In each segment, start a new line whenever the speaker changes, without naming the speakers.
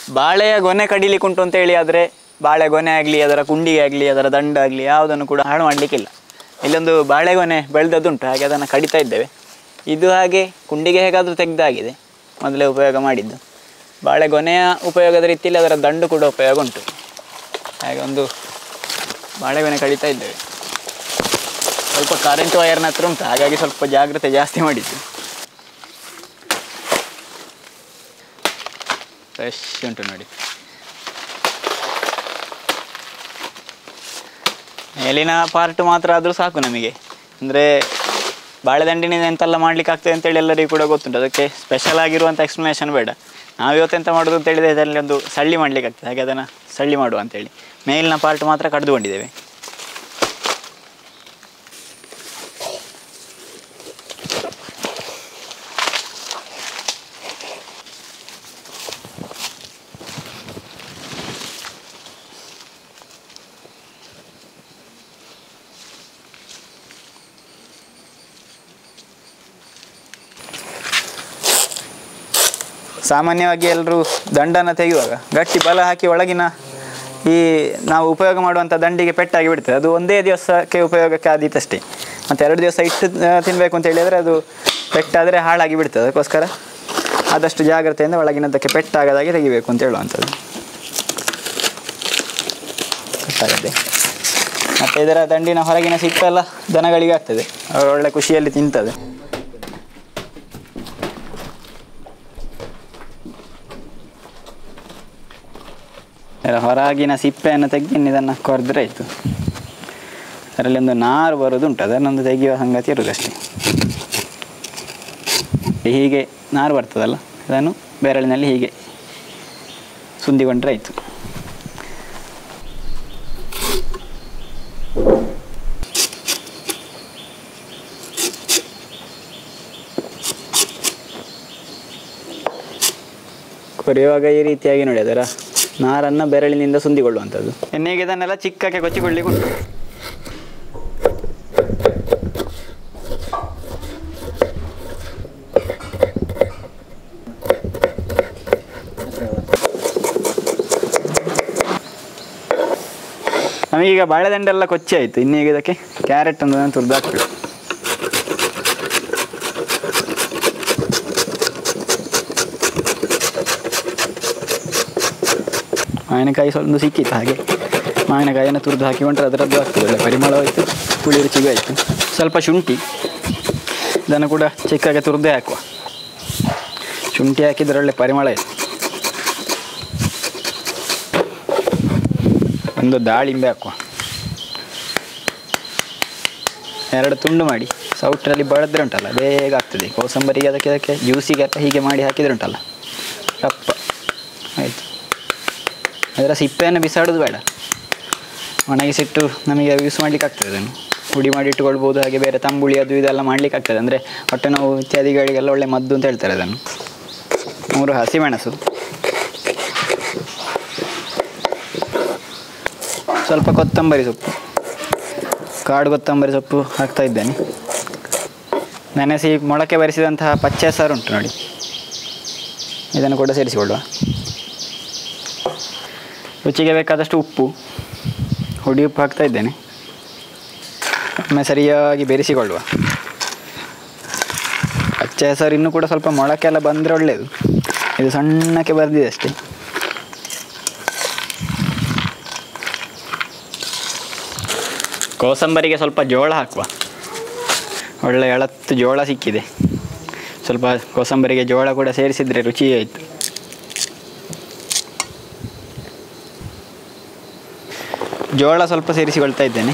ಬಾಳೆಯ ಗೊನೆ ಕಡಿಲಿಕ್ಕೆ ಉಂಟು ಅಂತ ಹೇಳಿ ಆದರೆ ಬಾಳೆ ಗೊನೆ ಆಗಲಿ ಅದರ ಕುಂಡಿಗೆ ಆಗಲಿ ಅದರ ದಂಡ ಆಗಲಿ ಯಾವುದನ್ನು ಕೂಡ ಹಾಳು ಮಾಡಲಿಕ್ಕಿಲ್ಲ ಇಲ್ಲೊಂದು ಬಾಳೆಗೊನೆ ಬೆಳೆದದ್ದುಂಟು ಹಾಗೆ ಅದನ್ನು ಕಡಿತಾ ಇದ್ದೇವೆ ಇದು ಹಾಗೆ ಕುಂಡಿಗೆ ಹೇಗಾದರೂ ತೆಗೆದಾಗಿದೆ ಮೊದಲೇ ಉಪಯೋಗ ಮಾಡಿದ್ದು ಬಾಳೆಗೊನೆಯ ಉಪಯೋಗದ ರೀತಿಯಲ್ಲಿ ಅದರ ದಂಡು ಕೂಡ ಉಪಯೋಗ ಉಂಟು ಹಾಗೆ ಒಂದು ಬಾಳೆಗೊನೆ ಕಡಿತಾ ಇದ್ದೇವೆ ಸ್ವಲ್ಪ ಕರೆಂಟ್ ವಯರ್ನ ಹತ್ರ ಉಂಟು ಹಾಗಾಗಿ ಸ್ವಲ್ಪ ಜಾಗ್ರತೆ ಜಾಸ್ತಿ ಮಾಡಿದ್ದು ಫ್ರೆಶ್ ಉಂಟು ನೋಡಿ ಮೇಲಿನ ಪಾರ್ಟ್ ಮಾತ್ರ ಆದರೂ ಸಾಕು ನಮಗೆ ಅಂದರೆ ಬಾಳೆದಂಡಿನಿಂದ ಎಂತೆಲ್ಲ ಮಾಡ್ಲಿಕ್ಕೆ ಆಗ್ತದೆ ಅಂತೇಳಿ ಎಲ್ಲರಿಗೂ ಕೂಡ ಗೊತ್ತುಂಟು ಅದಕ್ಕೆ ಸ್ಪೆಷಲ್ ಆಗಿರುವಂಥ ಎಕ್ಸ್ಪ್ಲನೇಷನ್ ಬೇಡ ನಾವು ಇವತ್ತು ಎಂತ ಮಾಡೋದು ಅಂತ ಹೇಳಿದ್ರೆ ಇದರಲ್ಲಿ ಒಂದು ಸಳ್ಳಿ ಮಾಡ್ಲಿಕ್ಕೆ ಆಗ್ತದೆ ಹಾಗೆ ಅದನ್ನು ಸಳ್ಳಿ ಮಾಡುವ ಅಂತೇಳಿ ಮೇಲಿನ ಪಾರ್ಟ್ ಮಾತ್ರ ಕಡ್ದುಕೊಂಡಿದ್ದೇವೆ ಸಾಮಾನ್ಯವಾಗಿ ಎಲ್ಲರೂ ದಂಡನ ತೆಗೆಯುವಾಗ ಗಟ್ಟಿ ಬಲ ಹಾಕಿ ಒಳಗಿನ ಈ ನಾವು ಉಪಯೋಗ ಮಾಡುವಂಥ ದಂಡಿಗೆ ಪೆಟ್ಟಾಗಿ ಬಿಡ್ತದೆ ಅದು ಒಂದೇ ದಿವಸಕ್ಕೆ ಉಪಯೋಗಕ್ಕೆ ಆದೀತಷ್ಟೇ ಮತ್ತು ಎರಡು ದಿವಸ ಇಟ್ಟು ಆ, ತಿನ್ನಬೇಕು ಅಂತ ಹೇಳಿದರೆ ಅದು ಪೆಟ್ಟಾದರೆ ಹಾಳಾಗಿ ಬಿಡ್ತದೆ ಅದಕ್ಕೋಸ್ಕರ ಆದಷ್ಟು ಜಾಗ್ರತೆಯಿಂದ ಒಳಗಿನದ್ದಕ್ಕೆ ಪೆಟ್ಟಾಗದಾಗೆ ತೆಗಿಬೇಕು ಅಂತ ಹೇಳುವಂಥದ್ದು ಗೊತ್ತಾಗತ್ತೆ ಮತ್ತು ಇದರ ದಂಡಿನ ಹೊರಗಿನ ಸಿಪ್ಪೆಲ್ಲ ದನಗಳಿಗೆ ಆಗ್ತದೆ ಅವ್ರು ಒಳ್ಳೆ ಖುಷಿಯಲ್ಲಿ ತಿಂತದೆ ಇದರ ಹೊರಗಿನ ಸಿಪ್ಪೆಯನ್ನು ತೆಗೆದು ಇದನ್ನು ಕೊರೆದ್ರೆ ಆಯಿತು ಅದರಲ್ಲಿ ಒಂದು ನಾರು ಬರೋದುಂಟು ಅದನ್ನೊಂದು ತೆಗೆಯುವ ಸಂಗತಿ ಇರೋದಷ್ಟೇ ಹೀಗೆ ನಾರು ಬರ್ತದಲ್ಲ ಅದನ್ನು ಬೆರಳಿನಲ್ಲಿ ಹೀಗೆ ಸುಂದಿಕೊಂಡ್ರೆ ಆಯಿತು ಕೊರೆಯುವಾಗ ಈ ರೀತಿಯಾಗಿ ನೋಡಿ ಅದರ ನಾರನ್ನು ಬೆರಳಿನಿಂದ ಸುಂದಿಕೊಳ್ಳುವಂಥದ್ದು ಎಣ್ಣೆಗೆ ಇದನ್ನೆಲ್ಲ ಚಿಕ್ಕಕ್ಕೆ ಕೊಚ್ಚಿಕೊಳ್ಳಿಕ್ಕೆ ಉಂಟು ನಮಗೀಗ ಬಾಳೆದಂಡೆಲ್ಲ ಕೊಚ್ಚಿ ಆಯಿತು ಇನ್ನೀಗ ಇದಕ್ಕೆ ಕ್ಯಾರೆಟ್ ಒಂದು ತುರಿದಾಕ್ಬೇಕು ಮಾವಿನಕಾಯಿ ಸ್ವಲ್ಪ ಒಂದು ಸಿಕ್ಕಿತ್ತು ಹಾಗೆ ಮಾವಿನಕಾಯಿಯನ್ನು ತುರಿದು ಹಾಕಿಕೊಂಡ್ರೆ ಅದರದ್ದು ಆಗ್ತದೆ ಒಳ್ಳೆ ಪರಿಮಳ ಆಯಿತು ಪುಳಿ ರುಚಿಗೂ ಆಯಿತು ಸ್ವಲ್ಪ ಶುಂಠಿ ಇದನ್ನು ಕೂಡ ಚಿಕ್ಕಾಗೆ ತುರಿದೇ ಹಾಕುವ ಶುಂಠಿ ಹಾಕಿದ್ರೆ ಒಳ್ಳೆ ಪರಿಮಳ ಆಯಿತು ಒಂದು ದಾಳಿಂಬೆ ಹಾಕುವ ಎರಡು ತುಂಡು ಮಾಡಿ ಸೌಟ್ರಲ್ಲಿ ಬಳದ್ರೆ ಉಂಟಲ್ಲ ಬೇಗ ಆಗ್ತದೆ ಕೋಸಂಬರಿಗೆ ಅದಕ್ಕೆ ಅದಕ್ಕೆ ಜ್ಯೂಸಿಗೆ ಹೀಗೆ ಮಾಡಿ ಹಾಕಿದ್ರೆ ಉಂಟಲ್ಲ ರಪ್ಪ ಆಯಿತು ಅದರ ಸಿಪ್ಪೆಯನ್ನು ಬಿಸಾಡೋದು ಬೇಡ ಒಣಗಿಸಿಟ್ಟು ನಮಗೆ ಯೂಸ್ ಮಾಡ್ಲಿಕ್ಕೆ ಆಗ್ತದೆ ಅದನ್ನು ಪುಡಿ ಮಾಡಿ ಇಟ್ಟುಕೊಳ್ಬೋದು ಹಾಗೆ ಬೇರೆ ತಂಬುಳಿ ಅದು ಇದೆಲ್ಲ ಮಾಡ್ಲಿಕ್ಕೆ ಆಗ್ತದೆ ಅಂದರೆ ಹೊಟ್ಟೆ ನೋವು ಇತ್ಯಾದಿಗಳಿಗೆಲ್ಲ ಒಳ್ಳೆ ಮದ್ದು ಅಂತ ಹೇಳ್ತಾರೆ ಅದನ್ನು ಮೂರು ಹಸಿಮೆಣಸು ಸ್ವಲ್ಪ ಕೊತ್ತಂಬರಿ ಸೊಪ್ಪು ಕಾಡು ಕೊತ್ತಂಬರಿ ಸೊಪ್ಪು ಹಾಕ್ತಾ ಇದ್ದೇನೆ ನೆನೆಸಿ ಮೊಳಕೆ ಬರಿಸಿದಂತಹ ಪಚ್ಚೆ ಸಾರು ಉಂಟು ನೋಡಿ ಇದನ್ನು ಕೂಡ ಸೇರಿಸಿಕೊಳ್ಳುವ ರುಚಿಗೆ ಬೇಕಾದಷ್ಟು ಉಪ್ಪು ಹುಡಿ ಉಪ್ಪು ಹಾಕ್ತಾ ಇದ್ದೇನೆ ಒಮ್ಮೆ ಸರಿಯಾಗಿ ಬೆರೆಸಿಕೊಳ್ಳುವ ಹಚ್ಚ ಹೆಸರು ಇನ್ನೂ ಕೂಡ ಸ್ವಲ್ಪ ಮೊಳಕೆ ಎಲ್ಲ ಬಂದರೆ ಒಳ್ಳೆಯದು ಇದು ಸಣ್ಣಕ್ಕೆ ಬರ್ದಿದೆ ಅಷ್ಟೇ ಕೋಸಂಬರಿಗೆ ಸ್ವಲ್ಪ ಜೋಳ ಹಾಕುವ ಒಳ್ಳೆ ಎಳತ್ತು ಜೋಳ ಸಿಕ್ಕಿದೆ ಸ್ವಲ್ಪ ಕೋಸಂಬರಿಗೆ ಜೋಳ ಕೂಡ ಸೇರಿಸಿದರೆ ರುಚಿ ಆಯಿತು ಜೋಳ ಸ್ವಲ್ಪ ಸೇರಿಸಿಕೊಳ್ತಾ ಇದ್ದೇನೆ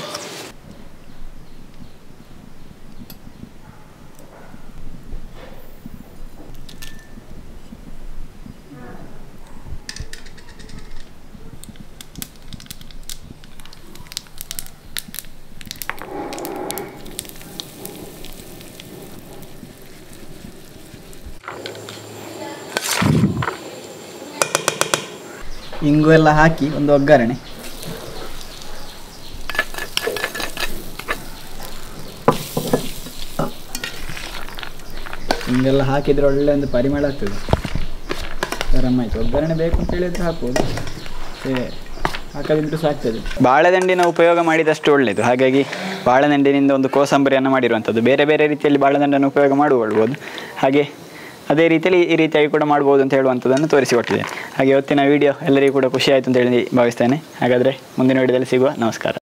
ಇಂಗು ಎಲ್ಲ ಹಾಕಿ ಒಂದು ಒಗ್ಗರಣೆ ಹಿಂಗೆಲ್ಲ ಹಾಕಿದರೆ ಒಳ್ಳೆ ಒಂದು ಪರಿಮಳ ಆಗ್ತದೆ ಅದರ
ಗರಂ ಆಯಿತು ಒಗ್ಗರಣೆ ಬೇಕು ಅಂತ ಹೇಳಿದ್ರೆ ಹಾಕ್ಬೋದು ಮತ್ತೆ ಹಾಕದಿದ್ರೂ ಸಹ ಆಗ್ತದೆ
ಬಾಳೆದಂಡಿನ ಉಪಯೋಗ ಮಾಡಿದಷ್ಟು ಒಳ್ಳೆಯದು ಹಾಗಾಗಿ ಬಾಳೆದಂಡಿನಿಂದ ಒಂದು ಕೋಸಂಬರಿಯನ್ನು ಮಾಡಿರುವಂಥದ್ದು ಬೇರೆ ಬೇರೆ ರೀತಿಯಲ್ಲಿ ಬಾಳೆದಂಡನ್ನು ಉಪಯೋಗ ಮಾಡಿಕೊಳ್ಬೋದು ಹಾಗೆ ಅದೇ ರೀತಿಯಲ್ಲಿ ಈ ರೀತಿಯಾಗಿ ಕೂಡ ಮಾಡ್ಬೋದು ಅಂತ ಹೇಳುವಂಥದ್ದನ್ನು ತೋರಿಸಿಕೊಟ್ಟಿದೆ ಹಾಗೆ ಇವತ್ತಿನ ವಿಡಿಯೋ ಎಲ್ಲರಿಗೂ ಕೂಡ ಖುಷಿ ಆಯಿತು ಅಂತ ಹೇಳಿ ಭಾವಿಸ್ತೇನೆ ಹಾಗಾದರೆ ಮುಂದಿನ ವಿಡಿಯೋದಲ್ಲಿ ಸಿಗುವ ನಮಸ್ಕಾರ